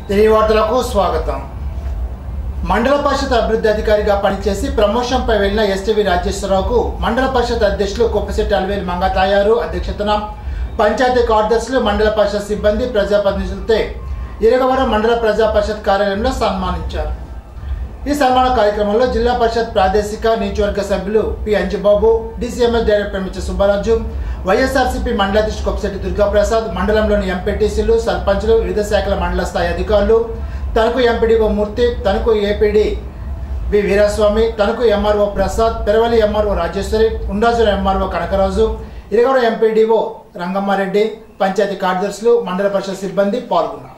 ఈ వార్తలకు స్వాగతం మండల పరిషత్ అభివృద్ధి అధికారిగా పనిచేసి ప్రమోషన్పై వెళ్లిన ఎస్టీవీ రాజేశ్వరరావుకు మండల పరిషత్ అధ్యక్షులు కొప్పశెట్టి అలవేలు మంగతాయారు అధ్యక్షతన పంచాయతీ కార్యదర్శులు మండల పరిషత్ సిబ్బంది ప్రజాప్రతినిధులతో ఇరగవరం మండల ప్రజా పరిషత్ కార్యాలయంలో సన్మానించారు ఈ సన్మాన కార్యక్రమంలో జిల్లా పరిషత్ ప్రాదేశిక నియోజకవర్గ సభ్యులు P Anjababu DCMS director Miccha Subbaraju YSRCP మండలాధ్యక్షుడు కొప్పశెట్టి దుర్గాప్రసాద్ మండలంలోని ఎంపీటీసీలు సర్పంచులు వివిధ శాఖల మండల స్థాయి అధికారులు Tanuku MPDO Murthy Tanuku APD V Veeraswamy Tanuku MRO Prasad Peravali MRO Rajeswari ఉండాజుల ఎంఆర్ఓ కనకరాజు ఇరగవరం ఎంపీడీఓ రంగమ్మారెడ్డి పంచాయతీ కార్యదర్శులు మండల పరిషత్ సిబ్బంది పాల్గొన్నారు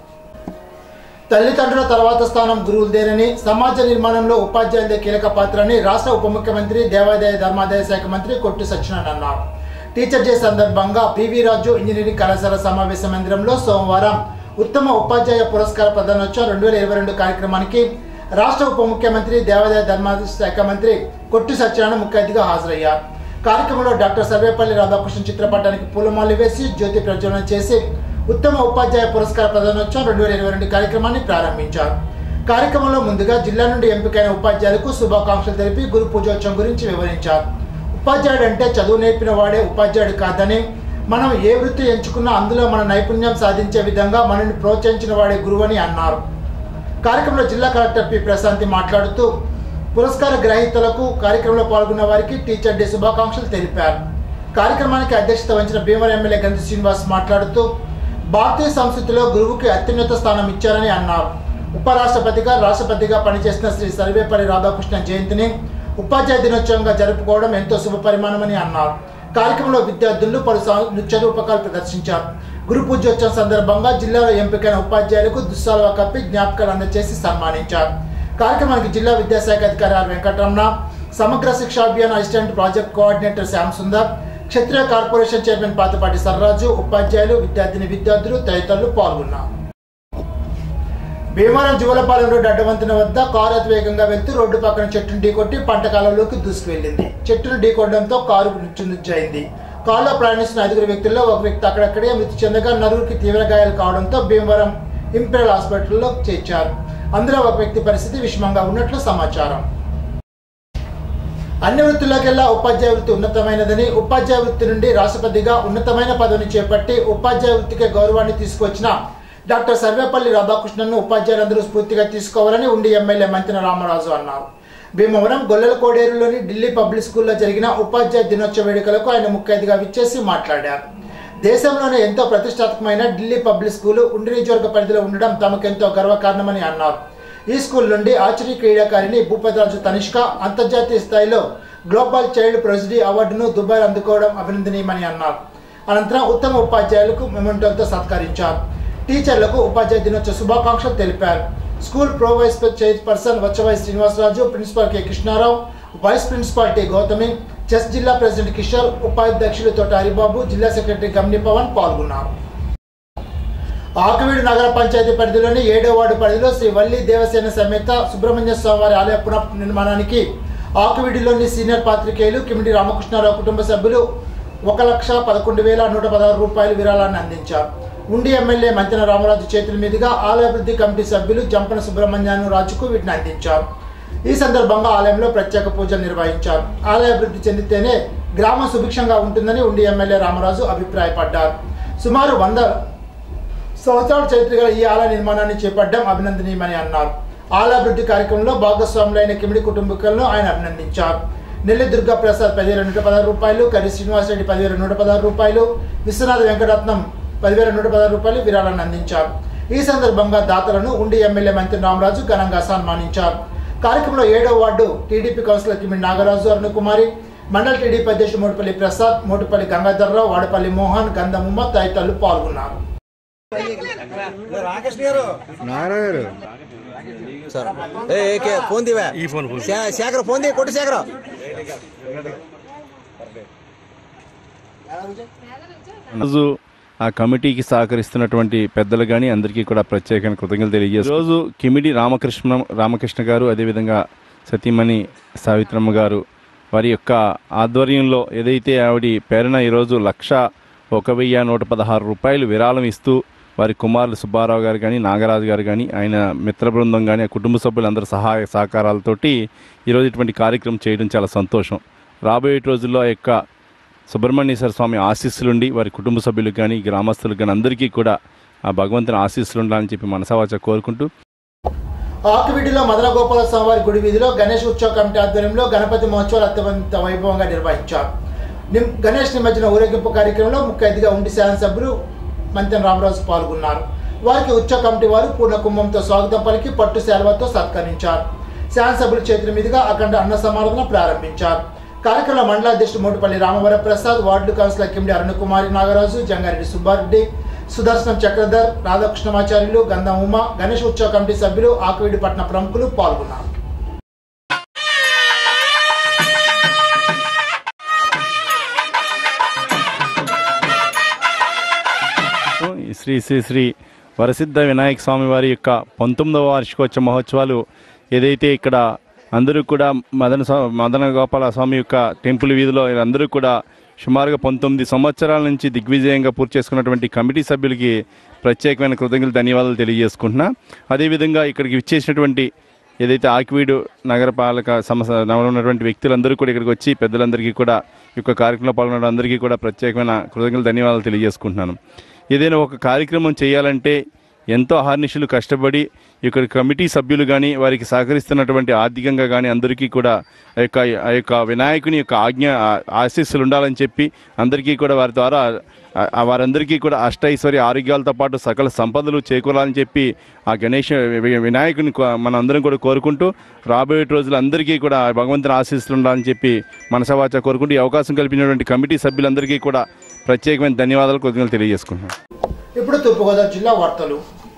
తల్లిదండ్రుల తర్వాత స్థానం గురువులదేనని సమాజ నిర్మాణంలో ఉపాధ్యాయులదే కీలక పాత్రని రాష్ట్ర ఉప ముఖ్యమంత్రి దేవాదాయ ధర్మాదాయ శాఖ మంత్రి కొట్టి సత్యనారాయణ అన్నారు టీచర్ డే సందర్భంగా పివి రాజు ఇంజనీరింగ్ కళాశాల సమావేశ మందిరంలో సోమవారం ఉత్తమ ఉపాధ్యాయ పురస్కార ప్రదానోత్సవం రెండు వేల ఇరవై రెండు కార్యక్రమానికి రాష్ట్ర ఉప ముఖ్యమంత్రి దేవాదాయ ధర్మాదాయ శాఖ మంత్రి కొట్టి సత్యనారాయణ ముఖ్య అతిథిగా హాజరయ్యారు కార్యక్రమంలో డాక్టర్ సర్వేపల్లి రాధాకృష్ణ చిత్రపటానికి పూలమాలి వేసి జ్యోతి ప్రజ్వలన చేసి ఉత్తమ ఉపాధ్యాయ పురస్కార ప్రదానోత్సవం రెండు వేల ఇరవై రెండు కార్యక్రమాన్ని ప్రారంభించారు కార్యక్రమంలో ముందుగా జిల్లా నుండి ఎంపికైన ఉపాధ్యాయులకు శుభాకాంక్షలు తెలిపి గురు పూజోత్సవం గురించి వివరించారు ఉపాధ్యాయుడు అంటే చదువు నేర్పిన వాడే ఉపాధ్యాయుడు కాదని మనం ఏ వృత్తి ఎంచుకున్నా అందులో మన నైపుణ్యం సాధించే విధంగా మనల్ని ప్రోత్సహించిన వాడే గురువు అని అన్నారు కార్యక్రమంలో జిల్లా కలెక్టర్ పి ప్రశాంతి మాట్లాడుతూ పురస్కార గ్రహీతలకు కార్యక్రమంలో పాల్గొన్న వారికి టీచర్ డే శుభాకాంక్షలు తెలిపారు కార్యక్రమానికి అధ్యక్షత వహించిన భీమవరం ఎమ్మెల్యే గంధి శ్రీనివాస్ మాట్లాడుతూ భారతీయ సంస్కృతిలో గురువుకి అత్యున్నత స్థానం ఇచ్చారని అన్నారు ఉపరాష్ట్రపతిగా రాష్ట్రపతిగా పనిచేసిన శ్రీ సర్వేపల్లి రాధాకృష్ణ జయంతిని ఉపాధ్యాయ దినోత్సవంగా జరుపుకోవడం ఎంతో శుభ పరిమాణమని అన్నారు కార్యక్రమంలో విద్యార్థులు పలు సా- నృత్య రూపకాలు ప్రదర్శించారు గురు పూజోత్సవం సందర్భంగా జిల్లాలో ఎంపికైన ఉపాధ్యాయులకు దుస్సాలువ కప్పి జ్ఞాపకాలు అందజేసి సన్మానించారు కార్యక్రమానికి జిల్లా విద్యాశాఖ అధికారి are Venkataramana Samagra Shiksha Abhiyan assistant project coordinator Shyam Sundar Kshatriya corporation chairman Pathapati Sarraju ఉపాధ్యాయులు విద్యార్థిని విద్యార్థులు తదితరులు పాల్గొన్నారు భీమవరం జువలపాలెం రోడ్డు అడ్డవంతెన వద్ద కారు అతివేగంగా వెళ్తూ రోడ్డు పక్కన చెట్టును ఢీకొట్టి పంట కాలంలోకి దూసుకువెళ్లింది చెట్టును ఢీకొట్టడంతో కారు నుజ్జయింది కారులో ప్రయాణిస్తున్న ఐదుగురు వ్యక్తుల్లో ఒక వ్యక్తి అక్కడక్కడే మృతి చెందగా నలుగురికి తీవ్ర గాయాలు కావడంతో భీమవరం ఇంపీరియల్ హాస్పిటల్లో చేర్చారు అందులో ఒక వ్యక్తి పరిస్థితి విషమంగా ఉన్నట్లు సమాచారం అన్ని వృత్తుల్లోకెల్లా ఉపాధ్యాయ వృత్తి ఉన్నతమైనదని ఉపాధ్యాయ వృత్తి నుండి రాష్ట్రపతిగా ఉన్నతమైన పదవిని చేపట్టి ఉపాధ్యాయ వృత్తికి గౌరవాన్ని తీసుకొచ్చిన డాక్టర్ సర్వేపల్లి రాధాకృష్ణన్ను ఉపాధ్యాయులందరూ స్ఫూర్తిగా తీసుకోవాలని ఉండి ఎమ్మెల్యే మంతిన రామరాజు అన్నారు భీమవరం గొల్లల కోడేరులోని ఢిల్లీ పబ్లిక్ స్కూల్లో జరిగిన ఉపాధ్యాయ దినోత్సవ వేడుకలకు ఆయన ముఖ్య అతిథిగా విచ్చేసి మాట్లాడారు దేశంలోనే ఎంతో ప్రతిష్టాత్మకమైన ఢిల్లీ పబ్లిక్ స్కూలు ఉండి నియోజకవర్గ పరిధిలో ఉండడం తమకెంతో గర్వకారణమని అన్నారు ఈ స్కూల్ నుండి ఆర్చరీ క్రీడాకారిణి భూపతిరాజు తనిష్క అంతర్జాతీయ స్థాయిలో గ్లోబల్ చైల్డ్ ప్రొసిడీ అవార్డును దుబాయ్ అందుకోవడం అభినందనీయమని అన్నారు అనంతరం ఉత్తమ ఉపాధ్యాయులకు మెమెంటోలతో సత్కరించారు టీచర్లకు ఉపాధ్యాయ దినోత్సవ శుభాకాంక్షలు తెలిపారు school pro vice chairperson Vatchavai Srinivasaraju principal K Krishnarao vice principal T Gautami chess జిల్లా ప్రెసిడెంట్ కిషోర్ ఉపాధ్యక్షులు తోట హరిబాబు జిల్లా సెక్రటరీ గమ్ని పవన్ పాల్గొన్నారు ఆకువీడు నగర పంచాయతీ పరిధిలోని ఏడో వార్డు పరిధిలో శ్రీ వల్లి దేవసేన సమేత సుబ్రహ్మణ్య స్వామివారి ఆలయ పునః నిర్మాణానికి ఆకువీడిలోని సీనియర్ పాత్రికేయులు కిమిడి రామకృష్ణారావు కుటుంబ సభ్యులు ఒక లక్ష పదకొండు వేల నూట పదహారు రూపాయల విరాళాన్ని అందించారు ఉండి ఎమ్మెల్యే మంతెన రామరాజు చేతుల మీదుగా ఆలయ అభివృద్ధి కమిటీ సభ్యులు జంపన సుబ్రహ్మణ్యాను రాజుకు వీటిని అందించారు ఈ సందర్భంగా ఆలయంలో ప్రత్యేక పూజలు నిర్వహించారు ఆలయ అభివృద్ధి చెందితేనే గ్రామం సుభిక్షంగా ఉంటుందని ఉండి ఎమ్మెల్యే రామరాజు అభిప్రాయపడ్డారు సుమారు వంద సంవత్సరాల చరిత్ర గల ఈ ఆలయ నిర్మాణాన్ని చేపట్టడం అభినందనీయమని అన్నారు ఆలయ అభివృద్ధి కార్యక్రమంలో భాగస్వాములైన కిమిడి కుటుంబీకులను ఆయన అభినందించారు నెల్లి దుర్గా ప్రసాద్ పదివేల నూట పదహారు రూపాయలు కరి శ్రీనివాసరెడ్డి పదివేల నూట పదహారు రూపాయలు విశ్వనాథ వెంకటరత్నం పదివేల నూట పదహారు రూపాయలు విరాళాన్ని అందించారు ఈ సందర్భంగా దాతలను ఉండి ఎమ్మెల్యే మంత్రి రామరాజు ఘనంగా సన్మానించారు కార్యక్రమంలో ఏడో ward TDP councillor Kimidi Nagaraju Arunakumari మండల టీడీపీ అధ్యక్షుడు మోటుపల్లి ప్రసాద్ మోటుపల్లి గంగాధర్రావు వాడపల్లి మోహన్ గంధముమ్మ తదితరులు పాల్గొన్నారు నారాయణ గారు ಸರ್ ಏ ಏಕೆ ಫೋನ್ ದಿವೆ ಈ ಫೋನ್ ಫೋನ್ ಶೇ- ಶೇಖರ ಫೋನ್ ದಿ ಕೊಟ್ಟು ಶೇಖರ రోజు ఆ కమిటీకి సహకరిస్తున్నటువంటి పెద్దలు కానీ అందరికీ కూడా ప్రత్యేకమైన కృతజ్ఞతలు తెలియజేస్తారు రోజు కిమిడి రామకృష్ణ రామకృష్ణ గారు అదేవిధంగా సతీమణి సావిత్రమ్మ గారు వారి యొక్క ఆధ్వర్యంలో ఏదైతే ఆవిడ పేరున ఈరోజు లక్ష ఒక వెయ్యి నూట పదహారు రూపాయలు విరాళం ఇస్తూ వారి కుమారులు సుబ్బారావు గారు కానీ నాగరాజు గారు కానీ ఆయన మిత్ర బృందం కానీ ఆ కుటుంబ సభ్యులందరూ సహాయ సహకారాలతోటి ఈరోజు ఇటువంటి కార్యక్రమం చేయడం చాలా సంతోషం రాబోయే రోజుల్లో ఆ యొక్క సుబ్రహ్మణ్యేశ్వర స్వామి ఆశీస్సులుండి వారి కుటుంబ సభ్యులకు కానీ గ్రామస్తులకు కానీ అందరికీ కూడా ఆ భగవంతుని ఆశీస్సులు ఉండాలని చెప్పి మనసావాచ కోరుకుంటూ ఆకివీడిలో మదన గోపాల స్వామివారి గుడి వీధిలో గణేష్ ఉత్సవ కమిటీ ఆధ్వర్యంలో గణపతి మహోత్సవాలు అత్యంత వైభవంగా నిర్వహించారు నిమ్- గణేష్ నిమజ్జన ఊరేగింపు కార్యక్రమంలో ముఖ్య అతిథిగా ఉండి శాసనసభ్యులు మంతెన రామరాజు పాల్గొన్నారు వారికి ఉత్సవ కమిటీ వారు పూర్ణ కుంభంతో స్వాగతం పలికి పట్టు శాల్వాతో సత్కరించారు శాసనసభ్యుల చేతుల మీదుగా అఖండ అన్న సమారాధన ప్రారంభించారు కార్యక్రమంలో మండల అధ్యక్షుడు మోటుపల్లి రామవర ప్రసాద్ వార్డు కౌన్సిలర్ కిమిడి అరుణకుమారి నాగరాజు జంగారెడ్డి సుబ్బారెడ్డి సుదర్శనం చక్రధర్ రాధాకృష్ణమాచార్యులు గంధం ఉమ గణేష్ ఉత్సవ కమిటీ సభ్యులు ఆకువీడి పట్టణ ప్రముఖులు పాల్గొన్నారు ఈ శ్రీ శ్రీ శ్రీ వరసిద్ధ వినాయక స్వామి వారి యొక్క పంతొమ్మిదవ వార్షికోత్సవ మహోత్సవాలు ఏదైతే ఇక్కడ అందరూ కూడా మదన స్వా- మదన గోపాల స్వామి యొక్క టెంపుల్ వీధిలో అందరూ కూడా సుమారుగా పంతొమ్మిది సంవత్సరాల నుంచి దిగ్విజయంగా పూర్తి చేసుకున్నటువంటి కమిటీ సభ్యులకి ప్రత్యేకమైన కృతజ్ఞతలు ధన్యవాదాలు తెలియజేసుకుంటున్నా అదేవిధంగా ఇక్కడికి ఇచ్చేసినటువంటి ఏదైతే ఆకివీడు నగరపాలక సంస్థ ఉన్నటువంటి వ్యక్తులందరూ కూడా ఇక్కడికి వచ్చి పెద్దలందరికీ కూడా ఈ యొక్క కార్యక్రమంలో పాల్గొన్న అందరికీ కూడా ప్రత్యేకమైన కృతజ్ఞతలు ధన్యవాదాలు తెలియజేసుకుంటున్నాను ఏదైనా ఒక కార్యక్రమం చేయాలంటే ఎంతో అహర్నిశలు కష్టపడి ఇక్కడ కమిటీ సభ్యులు కానీ వారికి సహకరిస్తున్నటువంటి ఆర్థికంగా కానీ అందరికీ కూడా ఆ యొక్క ఆ యొక్క వినాయకుని యొక్క ఆజ్ఞ ఆ- ఆశీస్సులు ఉండాలని చెప్పి అందరికీ కూడా వారి ద్వారా ఆ- ఆ వారందరికీ కూడా అష్టైశ్వర్య ఆరోగ్యాలతో పాటు సకల సంపదలు చేకూరాలని చెప్పి ఆ గణేష్ వి- వినాయకుని కో- మన అందరం కూడా కోరుకుంటూ రాబోయే రోజులు అందరికీ కూడా ఆ భగవంతుని ఆశీస్సులు ఉండాలని చెప్పి మనసవాచ కోరుకుంటూ ఈ అవకాశం కల్పించినటువంటి కమిటీ సభ్యులందరికీ కూడా ప్రత్యేకమైన ధన్యవాదాలు కృతజ్ఞతలు తెలియజేసుకుంటున్నాను ఇప్పుడు తూర్పుగోదావరి జిల్లా వార్తలు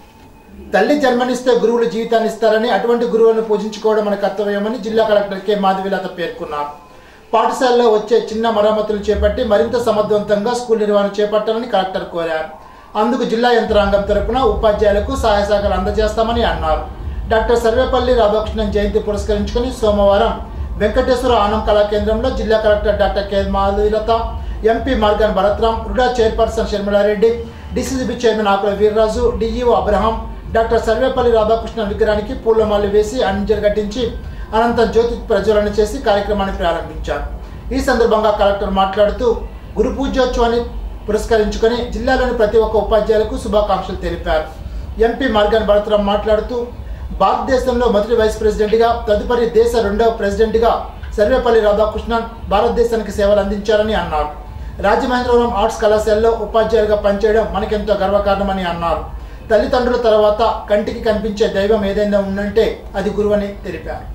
తల్లి జన్మనిస్తే గురువులు జీవితాన్ని ఇస్తారని అటువంటి గురువులను పూజించుకోవడం మన కర్తవ్యమని జిల్లా కలెక్టర్ కె మాధవిలత పేర్కొన్నారు పాఠశాలలో వచ్చే చిన్న మరమ్మతులు చేపట్టి మరింత సమర్థవంతంగా స్కూల్ నిర్వహణ చేపట్టాలని కలెక్టర్ కోరారు అందుకు జిల్లా యంత్రాంగం తరపున ఉపాధ్యాయులకు సహాయ సహకారాలు అందజేస్తామని అన్నారు డాక్టర్ సర్వేపల్లి రాధాకృష్ణన్ జయంతి పురస్కరించుకుని సోమవారం వెంకటేశ్వర ఆనం కళా కేంద్రంలో జిల్లా collector doctor K Madhavilatha MP Margani Bharatram RUDA chairperson Sharmilareddy DCCB chairman Akula Veerraju DEO Abraham doctor Sarvepalli Radhakrishna విగ్రహానికి పూలమాలలు వేసి అంజలి ఘటించి అనంతరం జ్యోతి ప్రజ్వలన చేసి కార్యక్రమాన్ని ప్రారంభించారు ఈ సందర్భంగా కలెక్టర్ మాట్లాడుతూ గురు పూజోత్సవాన్ని పురస్కరించుకొని జిల్లాలోని ప్రతి ఒక్క ఉపాధ్యాయులకు శుభాకాంక్షలు తెలిపారు ఎంపీ మార్గన్ భరత్రాం మాట్లాడుతూ భారతదేశంలో మొదటి వైస్ ప్రెసిడెంట్గా తదుపరి దేశ రెండవ ప్రెసిడెంట్గా సర్వేపల్లి రాధాకృష్ణన్ భారతదేశానికి సేవలు అందించారని అన్నారు రాజమహేంద్రవరం ఆర్ట్స్ కళాశాలలో ఉపాధ్యాయులుగా పనిచేయడం మనకెంతో గర్వకారణమని అన్నారు తల్లిదండ్రుల తర్వాత కంటికి కనిపించే దైవం ఏదైనా ఉందంటే అది గురువని తెలిపారు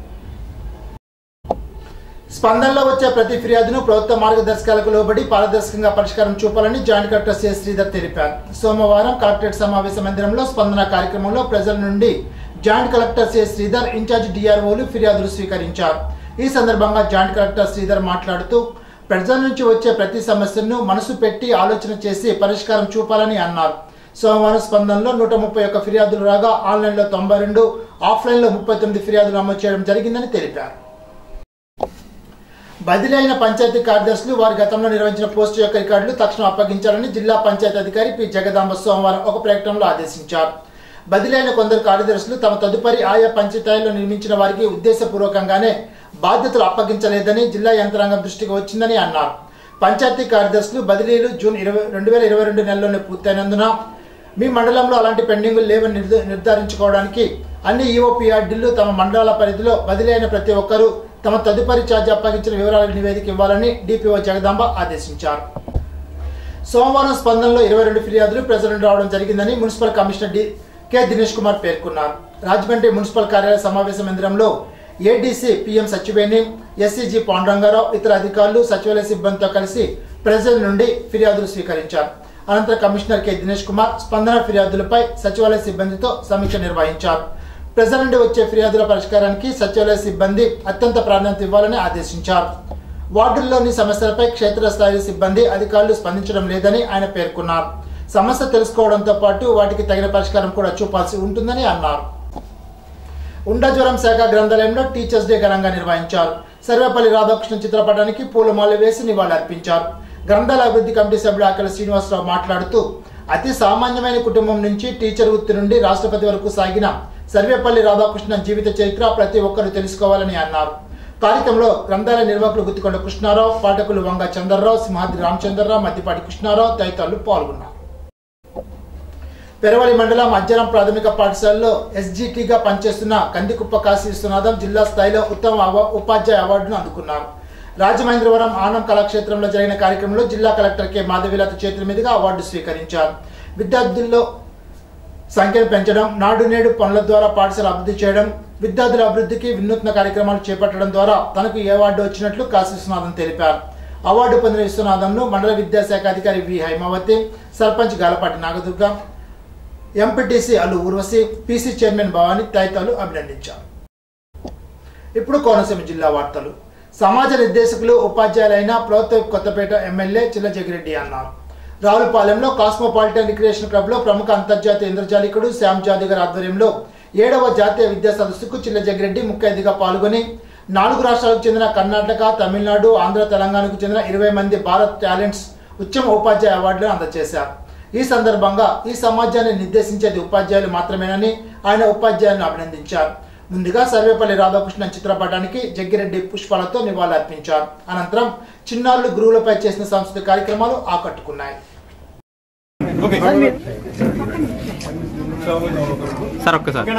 స్పందనలో వచ్చే ప్రతి ఫిర్యాదును ప్రభుత్వ మార్గదర్శకాలకు లోబడి పారదర్శకంగా పరిష్కారం చూపాలని జాయింట్ కలెక్టర్ సి శ్రీధర్ తెలిపారు సోమవారం కలెక్టరేట్ సమావేశ మందిరంలో స్పందన కార్యక్రమంలో ప్రజల నుండి joint collector C Sridhar incharge డిఆర్ఓలు ఫిర్యాదులు స్వీకరించారు ఈ సందర్భంగా జాయింట్ కలెక్టర్ శ్రీధర్ మాట్లాడుతూ ప్రజల నుంచి వచ్చే ప్రతి సమస్యను మనసు పెట్టి ఆలోచన చేసి పరిష్కారం చూపాలని అన్నారు సోమవారం స్పందనలో నూట ముప్పై ఒక్క ఫిర్యాదులు రాగా ఆన్లైన్లో తొంభై రెండు ఆఫ్లైన్లో ముప్పై తొమ్మిది ఫిర్యాదులు నమోదు చేయడం జరిగిందని తెలిపారు బదిలీ అయిన పంచాయతీ కార్యదర్శులు వారి గతంలో నిర్వహించిన పోస్టు యొక్క రికార్డులు తక్షణం అప్పగించాలని జిల్లా పంచాయతీ అధికారి పి జగదాంబ సోమవారం ఒక ప్రకటనలో ఆదేశించారు బదిలీ అయిన కొందరు కార్యదర్శులు తమ తదుపరి ఆయా పంచాయతీల్లో నిర్మించిన వారికి ఉద్దేశపూర్వకంగానే బాధ్యతలు అప్పగించలేదని జిల్లా యంత్రాంగం దృష్టికి వచ్చిందని అన్నారు పంచాయతీ కార్యదర్శులు బదిలీలు జూన్ ఇరవై రెండు వేల ఇరవై రెండు నెలలోనే పూర్తయినందున మీ మండలంలో అలాంటి పెండింగులు లేవని నిర్ధ- నిర్ధారించుకోవడానికి అన్ని ఈఓపీఆర్డీలు తమ మండలాల పరిధిలో బదిలీ అయిన ప్రతి ఒక్కరూ తమ తదుపరి ఛార్జ్ అప్పగించిన వివరాల నివేదిక ఇవ్వాలని డిపిఓ జగదాంబ ఆదేశించారు సోమవారం స్పందనలో ఇరవై రెండు ఫిర్యాదులు ప్రజల నుండి రావడం జరిగిందని municipal commissioner D K Dinesh Kumar పేర్కొన్నారు రాజమండ్రి మున్సిపల్ కార్యాలయ సమావేశ మందిరంలో ADC PM Sachiveni SCG Pandurangarao ఇతర అధికారులు సచివాలయ సిబ్బందితో కలిసి ప్రజల నుండి ఫిర్యాదులు స్వీకరించారు అనంతరం కమిషనర్ కె దినేష్ కుమార్ స్పందన ఫిర్యాదులపై సచివాలయ సిబ్బందితో సమీక్ష నిర్వహించారు ప్రజల నుండి వచ్చే ఫిర్యాదుల పరిష్కారానికి సచివాలయ సిబ్బంది అత్యంత ప్రాధాన్యత ఇవ్వాలని ఆదేశించారు వార్డుల్లోని సమస్యలపై క్షేత్రస్థాయి సిబ్బంది అధికారులు స్పందించడం లేదని ఆయన పేర్కొన్నారు సమస్య తెలుసుకోవడంతో పాటు వాటికి తగిన పరిష్కారం కూడా చూపాల్సి ఉంటుందని అన్నారు ఉండాజ్వరం శాఖ గ్రంథాలయంలో టీచర్స్ డే ఘనంగా నిర్వహించారు సర్వేపల్లి రాధాకృష్ణ చిత్రపటానికి పూలమాల వేసి నివాళులర్పించారు గ్రంథాల అభివృద్ధి కమిటీ సభ్యుడు ఆకలి శ్రీనివాసరావు మాట్లాడుతూ అతి సామాన్యమైన కుటుంబం నుంచి టీచర్ వృత్తి నుండి రాష్ట్రపతి వరకు సాగిన సర్వేపల్లి రాధాకృష్ణన్ జీవిత చరిత్ర ప్రతి ఒక్కరూ తెలుసుకోవాలని అన్నారు కార్యక్రమంలో గ్రంథాలయ నిర్వాహకులు గుత్తికొండ కృష్ణారావు పాఠకులు వంగ చంద్రరావు సింహాద్రి రామచంద్రరావు మద్దిపాటి కృష్ణారావు తదితరులు పాల్గొన్నారు పెరవలి మండలం అజ్జరం ప్రాథమిక పాఠశాలలో ఎస్జిటిగా పనిచేస్తున్న కందికుప్ప కాశీ విశ్వనాథం జిల్లా స్థాయిలో ఉత్తమ అవ- ఉపాధ్యాయ అవార్డును అందుకున్నారు రాజమహేంద్రవరం ఆనం కళాక్షేత్రంలో జరిగిన కార్యక్రమంలో జిల్లా కలెక్టర్ కె మాధవిలత చేతుల మీదుగా అవార్డు స్వీకరించారు విద్యార్థుల్లో సంఖ్యను పెంచడం నాడు నేడు పనుల ద్వారా పాఠశాల అభివృద్ధి చేయడం విద్యార్థుల అభివృద్ధికి వినూత్న కార్యక్రమాలు చేపట్టడం ద్వారా తనకు ఈ అవార్డు వచ్చినట్లు కాశీ విశ్వనాథన్ తెలిపారు అవార్డు పొందిన విశ్వనాథంను మండల విద్యాశాఖ అధికారి V Haimavathi sarpanch Galapati Nagadurga MPTC Allu Urvashi PC chairman Bhavani తదితరులు అభినందించారు ఇప్పుడు కోనసీమ జిల్లా వార్తలు సమాజ నిర్దేశకులు ఉపాధ్యాయులైన ప్రభుత్వ కొత్తపేట ఎమ్మెల్యే చిల్ల జగిరెడ్డి అన్నారు రావులపాలెంలో కాస్మోపాలిటన్ రిక్రియేషన్ క్లబ్ లో ప్రముఖ అంతర్జాతీయ ఇంద్రజాలికుడు శ్యామ్ జాదూగర్ ఆధ్వర్యంలో ఏడవ జాతీయ విద్యా సదస్సుకు చిల్ల జగిరెడ్డి ముఖ్య అతిథిగా పాల్గొని నాలుగు రాష్ట్రాలకు చెందిన కర్ణాటక తమిళనాడు ఆంధ్ర తెలంగాణకు చెందిన ఇరవై మంది భారత్ టాలెంట్స్ ఉత్తమ ఉపాధ్యాయ అవార్డులను అందజేశారు ఈ సందర్భంగా ఈ సమాజాన్ని నిర్దేశించేది ఉపాధ్యాయులు మాత్రమేనని ఆయన ఉపాధ్యాయులను అభినందించారు ముందుగా సర్వేపల్లి రాధాకృష్ణన్ చిత్రపటానికి జగ్గిరెడ్డి పుష్పాలతో నివాళులర్పించారు అనంతరం చిన్నారులు గురువులపై చేసిన సాంస్కృతిక కార్యక్రమాలు ఆకట్టుకున్నాయి సార్ ఒక్కసారి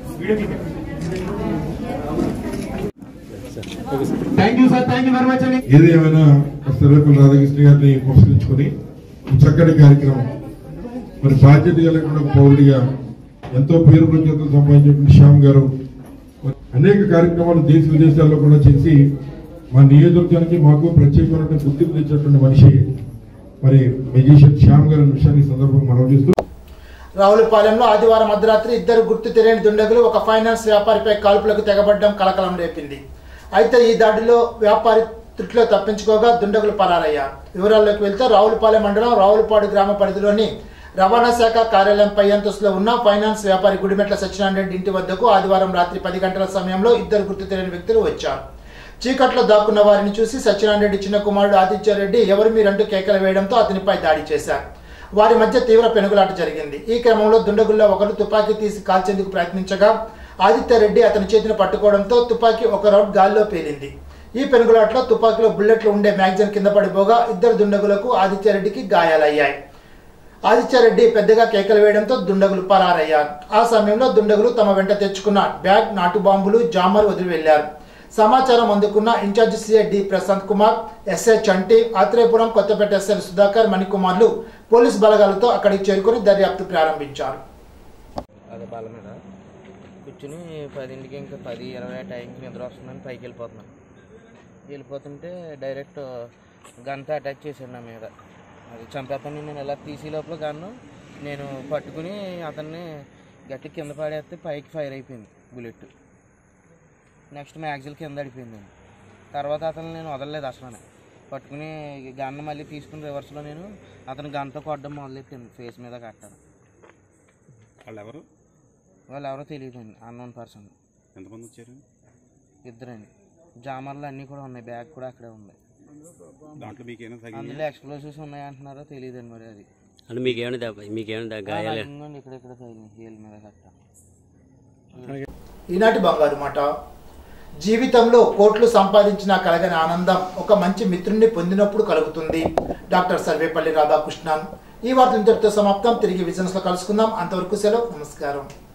ఏది ఏమైనా సర్వేపల్లి రాధాకృష్ణ గారిని పురస్కరించుకొని ఈ చక్కటి కార్యక్రమం మరి బాధ్యత కలిగిన పౌరుడిగా ఎంతో పేరు ప్రఖ్యాతులు సంపాదించిన శ్యామ్ గారు మరి అనేక కార్యక్రమాలు దేశ విదేశాల్లో కూడా చేసి మా నియోజకవర్గానికి మాకు ప్రత్యేకమైన గుర్తింపు తెచ్చినటువంటి మనిషి మరి మెజిషియన్ శ్యామ్ గారి విషయాన్ని ఈ సందర్భంగా మనం చేస్తూ రావులపాలెంలో ఆదివారం అర్ధరాత్రి ఇద్దరు గుర్తు తెలియని దుండగులు ఒక ఫైనాన్స్ వ్యాపారిపై కాల్పులకు తెగబడ్డం కలకలం రేపింది అయితే ఈ దాడిలో వ్యాపారి త్రుట్లో తప్పించుకోగా దుండగులు పరారయ్యారు వివరాల్లోకి వెళ్తే రావులపాలెం మండలం రావులపాడు గ్రామ పరిధిలోని రవాణా శాఖ కార్యాలయం పై అంతస్తులో ఉన్న ఫైనాన్స్ వ్యాపారి గుడిమెట్ల సత్యనారాయణ రెడ్డి ఇంటి వద్దకు ఆదివారం రాత్రి పది గంటల సమయంలో ఇద్దరు గుర్తు తెలియని వ్యక్తులు వచ్చారు చీకట్లో దాక్కున్న వారిని చూసి సత్యనారాయణ రెడ్డి చిన్న కుమారుడు ఆదిత్యారెడ్డి ఎవరు మీరంటూ కేకలు వేయడంతో అతనిపై దాడి చేశారు వారి మధ్య తీవ్ర పెనుగులాట జరిగింది ఈ క్రమంలో దుండగుల్లో ఒకరు తుపాకీ తీసి కాల్చేందుకు ప్రయత్నించగా ఆదిత్యారెడ్డి అతని చేతిని పట్టుకోవడంతో తుపాకీ ఒక రౌండ్ గాల్లో పేలింది ఈ పెనుగులాట్లో తుపాకీలో బుల్లెట్లు ఉండే మ్యాగజైన్ కింద పడిపోగా ఇద్దరు దుండగులకు ఆదిత్యారెడ్డికి గాయాలయ్యాయి ఆదిత్యారెడ్డి పెద్దగా కేకలు వేయడంతో దుండగులు పరారయ్యారు ఆ సమయంలో దుండగులు తమ వెంట తెచ్చుకున్న బ్యాగ్ నాటు బాంబులు జామర్ వదిలి వెళ్లారు సమాచారం అందుకున్న incharge CI D Prashanth Kumar SI Chanti Atreyapuram Kothapeta SI Sudhakar మణికుమార్లు పోలీస్ బలగాలతో అక్కడికి చేరుకుని దర్యాప్తు ప్రారంభించారు అదే బాల మీద కూర్చుని పదింటికి ఇంకా పది ఇరవై టైంకి నిద్ర వస్తుందని పైకి వెళ్ళిపోతున్నాను వెళ్ళిపోతుంటే డైరెక్ట్ గన్తో అటాక్ చేశాడు నా మీద అది చంపేస్తాను నేను ఇలా తీసే లోపల గన్ను నేను పట్టుకుని అతన్ని గట్టి కింద పడేస్తే పైకి ఫైర్ అయిపోయింది బుల్లెట్ నెక్స్ట్ మ్యాగ్జిల్ కింద అడిపోయింది తర్వాత అతను నేను వదలలేదు అసలు పట్టుకుని గన్ను మళ్ళీ తీసుకుని రివర్స్లో నేను అతను గన్తో కొట్టడం మొదలెట్టాను ఫేస్ మీద కట్టాను వాళ్ళు ఎవరు వాళ్ళు ఎవరో తెలియదండి అన్నోన్ పర్సన్ ఎంతమంది వచ్చారు ఇద్దరండి జామర్లు అన్నీ కూడా ఉన్నాయి బ్యాగ్ కూడా అక్కడే ఉంది దాంట్లో మీకు ఏమైనా తగిలి అందులో ఎక్స్ప్లోసివ్స్ ఉన్నాయి అంటున్నారో తెలియదండి మరి అది అంటే మీకేమైనా దెబ్బ మీకేమైనా దెబ్బ గాయాలే ఇంకోండి ఇక్కడ ఇక్కడ తగిలింది హీల్ మీద కట్ట ఈనాటి బంగారు మాట జీవితంలో కోట్లు సంపాదించిన కలగని ఆనందం ఒక మంచి మిత్రుణ్ణి పొందినప్పుడు కలుగుతుంది డాక్టర్ సర్వేపల్లి రాధాకృష్ణన్ ఈ వార్త ఇంతటితో సమాప్తం తిరిగి విజన్స్ లో కలుసుకుందాం అంతవరకు సెలవు నమస్కారం